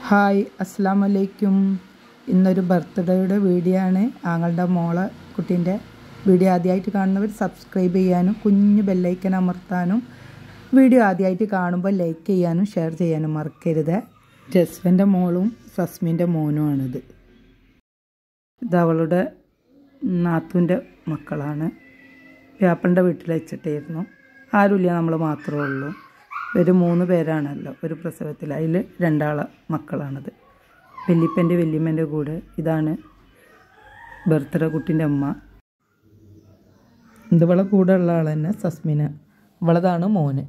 hi അസ്സാം വലൈക്കും ഇന്നൊരു ബർത്ത്ഡേയുടെ വീഡിയോ ആണ് ആങ്ങളുടെ മോളെ കുട്ടീൻ്റെ വീഡിയോ ആദ്യമായിട്ട് കാണുന്നവർ സബ്സ്ക്രൈബ് ചെയ്യാനും കുഞ്ഞു ബെല്ലൈക്കൻ അമർത്താനും വീഡിയോ ആദ്യമായിട്ട് കാണുമ്പോൾ ലൈക്ക് ചെയ്യാനും ഷെയർ ചെയ്യാനും മറക്കരുത് ജസ്വൻ്റെ മോളും സസ്മിൻ്റെ മോനുമാണിത് ഇത് അവളുടെ നാത്തുൻ്റെ മക്കളാണ് വ്യാപ്പൻ്റെ വീട്ടിൽ വെച്ചിട്ടായിരുന്നു ആരുമില്ല നമ്മൾ മാത്രമേ ഉള്ളൂ ഒരു മൂന്ന് പേരാണല്ലോ ഒരു പ്രസവത്തിൽ അതിൽ രണ്ടാളെ മക്കളാണത് വല്യപ്പൻ്റെ വല്യമ്മൻ്റെ കൂടെ ഇതാണ് ബർത്ത്ഡേ കുട്ടീൻ്റെ അമ്മ ഇതുവളെ കൂടെ ഉള്ള ആൾ തന്നെ സസ്മിന ഇവളതാണ് മോന്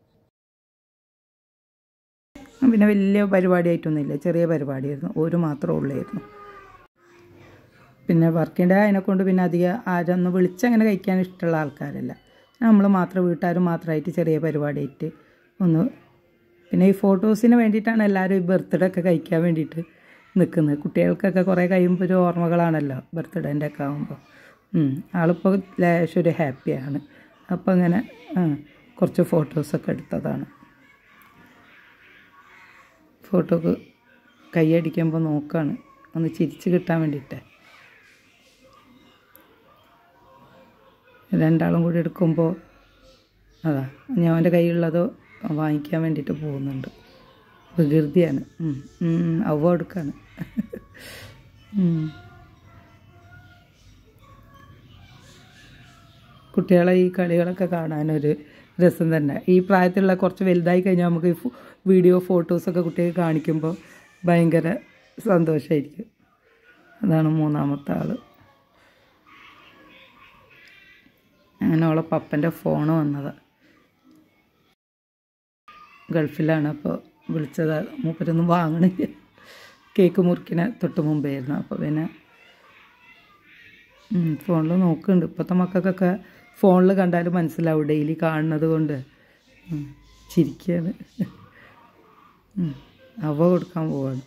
പിന്നെ വലിയ പരിപാടിയായിട്ടൊന്നുമില്ല ചെറിയ പരിപാടിയായിരുന്നു ഒരു മാത്രമേ ഉള്ളായിരുന്നു പിന്നെ വർക്കിൻ്റെ അതിനെ കൊണ്ട് പിന്നെ അധികം ആരൊന്നും വിളിച്ചങ്ങനെ കഴിക്കാൻ ഇഷ്ടമുള്ള ആൾക്കാരല്ല നമ്മൾ മാത്രം വീട്ടുകാർ മാത്രമായിട്ട് ചെറിയ പരിപാടിയായിട്ട് ഒന്ന് പിന്നെ ഈ ഫോട്ടോസിന് വേണ്ടിയിട്ടാണ് എല്ലാവരും ഈ ബർത്ത്ഡേ ഒക്കെ കഴിക്കാൻ വേണ്ടിയിട്ട് നിൽക്കുന്നത് കുട്ടികൾക്കൊക്കെ കുറേ കഴിയുമ്പോൾ ഒരു ഓർമ്മകളാണല്ലോ ബർത്ത്ഡേൻ്റെ ഒക്കെ ആകുമ്പോൾ ആളിപ്പോൾ ലേശം ഒരു ഹാപ്പിയാണ് അപ്പോൾ അങ്ങനെ കുറച്ച് ഫോട്ടോസൊക്കെ എടുത്തതാണ് ഫോട്ടോക്ക് കൈയടിക്കുമ്പോൾ നോക്കാണ് ഒന്ന് ചിരിച്ച് കിട്ടാൻ വേണ്ടിയിട്ട് രണ്ടാളും കൂടി എടുക്കുമ്പോൾ അതാ ഞാൻ അവൻ്റെ കയ്യിലുള്ളത് വാങ്ങിക്കാൻ വേണ്ടിയിട്ട് പോകുന്നുണ്ട് വികൃതിയാണ് അവ എടുക്കാണ് കുട്ടികളെ ഈ കളികളൊക്കെ കാണാനൊരു രസം തന്നെ ഈ പ്രായത്തിലുള്ള കുറച്ച് വലുതായി കഴിഞ്ഞാൽ നമുക്ക് ഈ വീഡിയോ ഫോട്ടോസൊക്കെ കുട്ടികൾക്ക് കാണിക്കുമ്പോൾ ഭയങ്കര സന്തോഷമായിരിക്കും അതാണ് മൂന്നാമത്തെ ആൾ അങ്ങനെ അവളെ പപ്പൻ്റെ ഫോണ് വന്നത് ഗൾഫിലാണ് അപ്പോൾ വിളിച്ചത് മൂപ്പരൊന്നും വാങ്ങണില്ല കേക്ക് മുറിക്കണ തൊട്ട് മുമ്പായിരുന്നു അപ്പോൾ പിന്നെ ഫോണിൽ നോക്കുന്നുണ്ട് ഇപ്പോഴത്തെ മക്കൾക്കൊക്കെ ഫോണിൽ കണ്ടാലും മനസ്സിലാവും ഡെയിലി കാണുന്നത് കൊണ്ട് ചിരിക്കുകയാണ് അവ കൊടുക്കാൻ പോവാണ്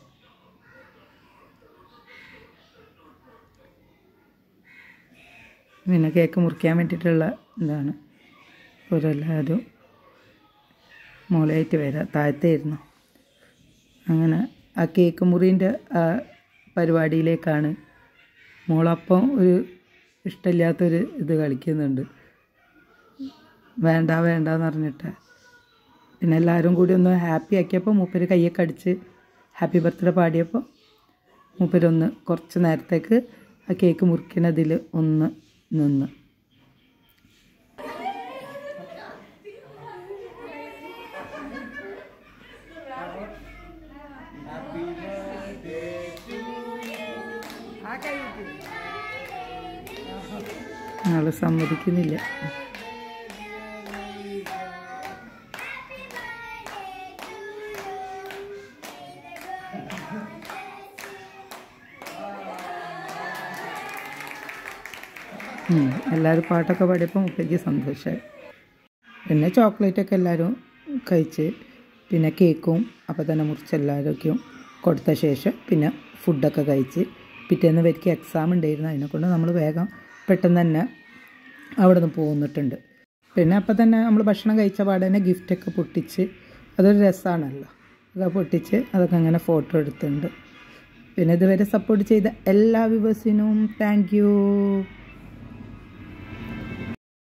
പിന്നെ കേക്ക് മുറിക്കാൻ വേണ്ടിയിട്ടുള്ള ഇതാണ് ഇവരെല്ലാവരും മുളയായിട്ട് വരാം താഴത്തായിരുന്നു അങ്ങനെ ആ കേക്ക് മുറീൻ്റെ ആ പരിപാടിയിലേക്കാണ് മോളപ്പം ഒരു ഇഷ്ടമില്ലാത്തൊരു ഇത് കളിക്കുന്നുണ്ട് വേണ്ട വേണ്ട എന്ന് പറഞ്ഞിട്ട് പിന്നെ എല്ലാവരും കൂടി ഒന്ന് ഹാപ്പി ആക്കിയപ്പോൾ മൂപ്പര് കയ്യൊക്കെ അടിച്ച് ഹാപ്പി ബർത്ത്ഡേ പാടിയപ്പോൾ മൂപ്പരൊന്ന് കുറച്ച് നേരത്തേക്ക് ആ കേക്ക് മുറിക്കണതിൽ ഒന്ന് നിന്ന് ആള് സമ്മതിക്കുന്നില്ല എല്ലാവരും പാട്ടൊക്കെ പാടിയപ്പോൾ മുപ്പയ്ക്ക് സന്തോഷമായി പിന്നെ ചോക്ലേറ്റൊക്കെ എല്ലാവരും കഴിച്ച് പിന്നെ കേക്കും അപ്പോൾ തന്നെ മുറിച്ച് എല്ലാവർക്കും കൊടുത്ത ശേഷം പിന്നെ ഫുഡൊക്കെ കഴിച്ച് പിറ്റേന്ന് വരിക്ക് എക്സാം ഉണ്ടായിരുന്നു അതിനെക്കൊണ്ട് നമ്മൾ വേഗം പെട്ടെന്ന് തന്നെ അവിടെ നിന്ന് പോന്നിട്ടുണ്ട് പിന്നെ അപ്പം തന്നെ നമ്മൾ ഭക്ഷണം കഴിച്ച പാടെ തന്നെ ഗിഫ്റ്റൊക്കെ പൊട്ടിച്ച് അതൊരു രസമാണല്ലോ അതൊക്കെ പൊട്ടിച്ച് അതൊക്കെ അങ്ങനെ ഫോട്ടോ എടുത്തിട്ടുണ്ട് പിന്നെ ഇതുവരെ സപ്പോർട്ട് ചെയ്ത എല്ലാ വ്യൂവേഴ്സിനും താങ്ക്